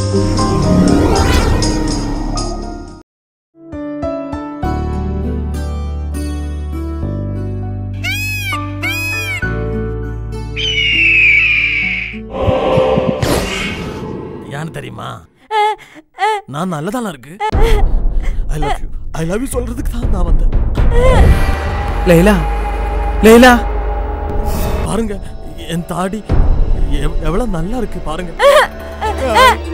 யான்னு தெரியுமா நான் நல்லதானா இருக்கு I love you I love you சொல்றதுக்கு தான் நான் வந்தேன் லைலா லைலா பாருங்க என் தாடி எவ்- எவ்வளவு நல்லா இருக்கு பாருங்க